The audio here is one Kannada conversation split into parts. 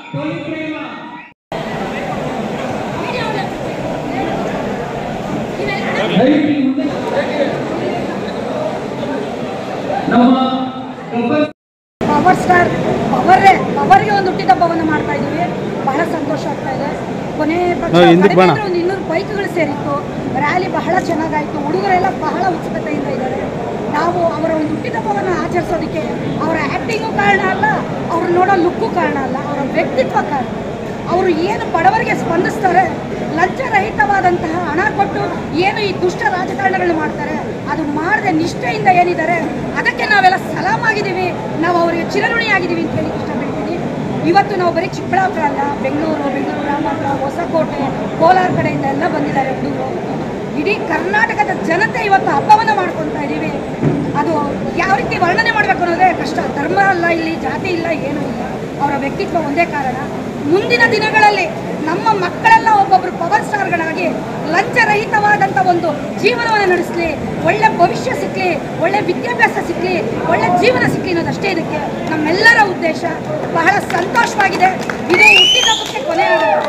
ಟೋಲಿ ಪ್ರೇಮ ದಯವಿಟ್ಟು ಮುಂದೆ ನಮ್ಮ ಗಬ್ಬರ್ ಪವರ್ ಸ್ಟಾರ್ ಪವರೇ ಪವರ್ಗೆ ಒಂದು ಹುಟ್ಟಿದಬ್ಬವನ್ನು ಮಾಡ್ತಾ ಇದ್ದೀವಿ ಬಹಳ ಸಂತೋಷ ಆಗ್ತಾ ಇದೆ ಕೊನೆ ಪಕ್ಷ ನಾವು ಹಿಂದಕ್ಕೆ ಕಡಿಮೆ ಬರೋಣ. ಅಂದ್ರೆ ಒಂದು ಇನ್ನೂರು ಬೈಕ್ಗಳು ಸೇರಿತ್ತು ರ್ಯಾಲಿ ಬಹಳ ಚೆನ್ನಾಗಾಯಿತು ಹುಡುಗರೆಲ್ಲ ಬಹಳ ಉತ್ಸುಕತೆಯಿಂದ ಇದ್ದಾರೆ ನಾವು ಅವರ ಒಂದು ಹುಟ್ಟಿದಬ್ಬವನ್ನು ಆಚರಿಸೋದಕ್ಕೆ ಅವರ ಆ್ಯಕ್ಟಿಂಗು ಕಾರಣ ಅಲ್ಲ ಅವ್ರು ನೋಡೋ ಲುಕ್ಕು ಕಾರಣ ಅಲ್ಲ ಅವರ ವ್ಯಕ್ತಿತ್ವ ಕಾರಣ ಅವರು ಏನು ಬಡವರಿಗೆ ಸ್ಪಂದಿಸ್ತಾರೆ ಲಂಚರಹಿತವಾದಂತಹ ಹಣ ಕೊಟ್ಟು ಏನು ಈ ದುಷ್ಟ ರಾಜಕಾರಣಗಳು ಮಾಡ್ತಾರೆ ಅದು ಮಾಡದೆ ನಿಷ್ಠೆಯಿಂದ ಏನಿದ್ದಾರೆ ಅದಕ್ಕೆ ನಾವೆಲ್ಲ ಸಲಾಮ್ ಆಗಿದ್ದೀವಿ ನಾವು ಅವರಿಗೆ ಚಿರಋಣಿಯಾಗಿದ್ದೀವಿ ಅಂತ ಹೇಳಿ ಇಷ್ಟಪಡ್ತೀನಿ ಇವತ್ತು ನಾವು ಬರೀ ಚಿಕ್ಕಬಳ್ಳಾಪುರ ಅಲ್ಲ ಬೆಂಗಳೂರು ಬೆಂಗಳೂರು ಗ್ರಾಮಾಂತರ ಹೊಸಕೋಟೆ ಕೋಲಾರ ಕಡೆಯಿಂದ ಎಲ್ಲ ಬಂದಿದ್ದಾರೆ ಹುಡುಗರು ಇಡೀ ಕರ್ನಾಟಕದ ಜನತೆ ಇವತ್ತು ಹಬ್ಬವನ್ನು ಮಾಡ್ಕೊತಾ ಇದ್ದೀವಿ ಅದು ಯಾವ ರೀತಿ ವರ್ಣನೆ ಮಾಡಬೇಕು ಅನ್ನೋದೇ ಕಷ್ಟ ಧರ್ಮ ಅಲ್ಲ ಇಲ್ಲಿ ಜಾತಿ ಇಲ್ಲ ಏನೂ ಇಲ್ಲ ಅವರ ವ್ಯಕ್ತಿತ್ವ ಒಂದೇ ಕಾರಣ ಮುಂದಿನ ದಿನಗಳಲ್ಲಿ ನಮ್ಮ ಮಕ್ಕಳೆಲ್ಲ ಒಬ್ಬೊಬ್ಬರು ಪವರ್ ಸ್ಟಾರ್ಗಳಾಗಿ ಲಂಚರಹಿತವಾದಂಥ ಒಂದು ಜೀವನವನ್ನು ನಡೆಸಲಿ ಒಳ್ಳೆ ಭವಿಷ್ಯ ಸಿಕ್ಕಲಿ ಒಳ್ಳೆ ವಿದ್ಯಾಭ್ಯಾಸ ಸಿಕ್ಕಲಿ ಒಳ್ಳೆ ಜೀವನ ಸಿಕ್ಕಲಿ ಅನ್ನೋದಷ್ಟೇ ಇದಕ್ಕೆ ನಮ್ಮೆಲ್ಲರ ಉದ್ದೇಶ ಬಹಳ ಸಂತೋಷವಾಗಿದೆ ಇದು ಹುಟ್ಟಿದಬ್ಬಕ್ಕೆ ಕೊನೆ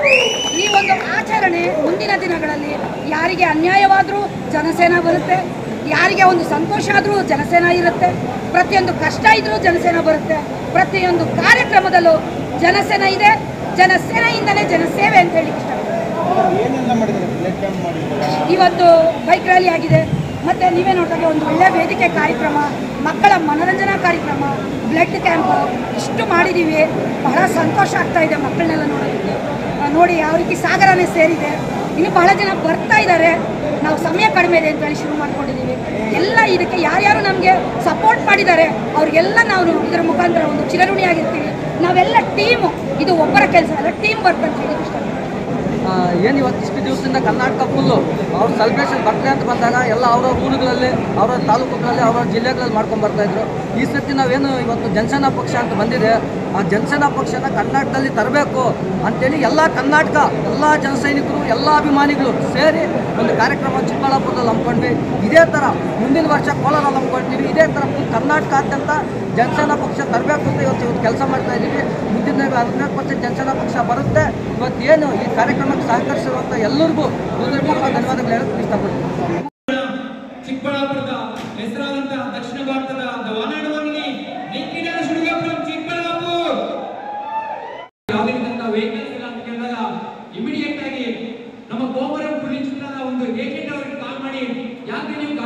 ಈ ಒಂದು ಆಚರಣೆ ಮುಂದಿನ ದಿನಗಳಲ್ಲಿ ಯಾರಿಗೆ ಅನ್ಯಾಯವಾದರೂ ಜನಸೇನಾ ಬರುತ್ತೆ ಯಾರಿಗೆ ಒಂದು ಸಂತೋಷ ಆದರೂ ಜನಸೇನಾ ಇರುತ್ತೆ ಪ್ರತಿಯೊಂದು ಕಷ್ಟ ಇದ್ರೂ ಜನಸೇನಾ ಬರುತ್ತೆ ಪ್ರತಿಯೊಂದು ಕಾರ್ಯಕ್ರಮದಲ್ಲೂ ಜನಸೇನಾ ಇದೆ ಜನಸೇನೆಯಿಂದನೇ ಜನಸೇವೆ ಅಂತ ಹೇಳಿ ಇಷ್ಟಪಡ್ತೀನಿ ಏನೆಲ್ಲ ಮಾಡಿದ್ದಾರೆ ಬ್ಲಡ್ ಕ್ಯಾಂಪ್ ಮಾಡಿದ್ದಾರೆ ಇವತ್ತು ಬೈಕ್ ರ್ಯಾಲಿ ಆಗಿದೆ ಮತ್ತು ನೀವೇ ನೋಡಿದಾಗ ಒಂದು ಒಳ್ಳೆಯ ವೇದಿಕೆ ಕಾರ್ಯಕ್ರಮ ಮಕ್ಕಳ ಮನೋರಂಜನಾ ಕಾರ್ಯಕ್ರಮ ಬ್ಲಡ್ ಕ್ಯಾಂಪ್ ಇಷ್ಟು ಮಾಡಿದ್ದೀವಿ ಬಹಳ ಸಂತೋಷ ಆಗ್ತಾ ಇದೆ ಮಕ್ಕಳನ್ನೆಲ್ಲ ನೋಡೋದಕ್ಕೆ ಆ, ನೋಡಿ ಯಾವ ರೀತಿ ಸಾಗರನೇ ಸೇರಿದೆ ಇನ್ನು ಬಹಳ ಜನ ಬರ್ತಾ ಇದ್ದಾರೆ ನಾವು ಸಮಯ ಕಡಿಮೆ ಇದೆ ಅಂತ ಹೇಳಿ ಶುರು ಮಾಡ್ಕೊಂಡಿದ್ದೀವಿ ಎಲ್ಲ ಇದಕ್ಕೆ ಯಾರ್ಯಾರು ನಮಗೆ ಸಪೋರ್ಟ್ ಮಾಡಿದ್ದಾರೆ ಅವ್ರಿಗೆಲ್ಲ ನಾವು ಇದರ ಮುಖಾಂತರ ಒಂದು ಚಿರಋಣಿಯಾಗಿರ್ತೀವಿ ನಾವೆಲ್ಲ ಟೀಮು ಇದು ಒಬ್ಬರ ಕೆಲಸ ಅಲ್ಲ ಟೀಮ್ ವರ್ಕ್ ಅಂತ ಹೇಳಿ ಇಷ್ಟ ಏನು ಇವತ್ತು ಇಷ್ಟು ದಿವಸದಿಂದ ಕರ್ನಾಟಕ ಫುಲ್ಲು ಅವ್ರ ಸೆಲೆಬ್ರೇಷನ್ ಬರ್ತ್ಡೇ ಅಂತ ಬಂದಾಗ ಎಲ್ಲ ಅವರವ್ರ ಊರುಗಳಲ್ಲಿ ಅವರ ತಾಲೂಕುಗಳಲ್ಲಿ ಅವರ ಜಿಲ್ಲೆಗಳಲ್ಲಿ ಮಾಡ್ಕೊಂಡು ಬರ್ತಾ ಇದ್ರು ಈ ಸರ್ತಿ ನಾವೇನು ಇವತ್ತು ಜನಸೇನಾ ಪಕ್ಷ ಅಂತ ಬಂದಿದೆ ಆ ಜನಸೇನಾ ಪಕ್ಷನ ಕರ್ನಾಟಕದಲ್ಲಿ ತರಬೇಕು ಅಂತೇಳಿ ಎಲ್ಲ ಕರ್ನಾಟಕ ಎಲ್ಲ ಜನ ಸೈನಿಕರು ಎಲ್ಲ ಅಭಿಮಾನಿಗಳು ಸೇರಿ ಒಂದು ಕಾರ್ಯಕ್ರಮ ಚಿಕ್ಕಬಳ್ಳಾಪುರದಲ್ಲಿ ಹಮ್ಮಿಕೊಂಡ್ವಿ ಇದೇ ಥರ ಮುಂದಿನ ವರ್ಷ ಕೋಲಾರಲ್ಲಿ ಹಮ್ಮಿಕೊಳ್ತೀವಿ ಇದೇ ಥರ full ಕರ್ನಾಟಕಾದ್ಯಂತ ಜನಸೇನಾ ಪಕ್ಷ ತರಬೇಕು ಅಂತ ಇವತ್ತು ಇವತ್ತು ಕೆಲಸ ಮಾಡ್ತಾ ಇದ್ದೀವಿ ಮುಂದಿನ ಹದಿನಾಲ್ಕು ಪರ್ಸೆಂಟ್ ಜನಸೇನಾ ಪಕ್ಷ ಬರುತ್ತೆ ಇವತ್ತೇನು ಈ ಕಾರ್ಯಕ್ರಮಕ್ಕೆ ಸಹಕರಿಸಿರುವಂಥ ಎಲ್ಲರಿಗೂ ಹೃದಯಪೂರ್ವಕ ಧನ್ಯವಾದಗಳು ಹೇಳಕ್ಕೆ ಇಷ್ಟಪಡ್ತೀನಿ ಚಿಕ್ಕಬಳ್ಳಾಪುರದ ಹೆಸರಾದಂತಹ ದಕ್ಷಿಣ ಭಾರತದ ವಾನಾಡವಲ್ಲಿ ನೆಕ್ಕಿನ ಶುರುಗಾಪುರ ಚಿಕ್ಕಬಳ್ಳಾಪುರ ಯಾವುದೇ ರೀತಿಯಂತ ವೆಹಿಕಲ್ಸ್ ಇಲ್ಲ ಅಂತ ಕೇಳಿದಾಗ ಇಮಿಡಿಯೇಟ್ ಆಗಿ ನಮ್ಮ ಗೋಪುರ ಪುಣ್ಯಚಿತ್ರದ ಒಂದು ಏಜೆಂಟ್ ಅವರಿಗೆ ಕಾಲ್ ಮಾಡಿ ಯಾಕೆ ನೀವು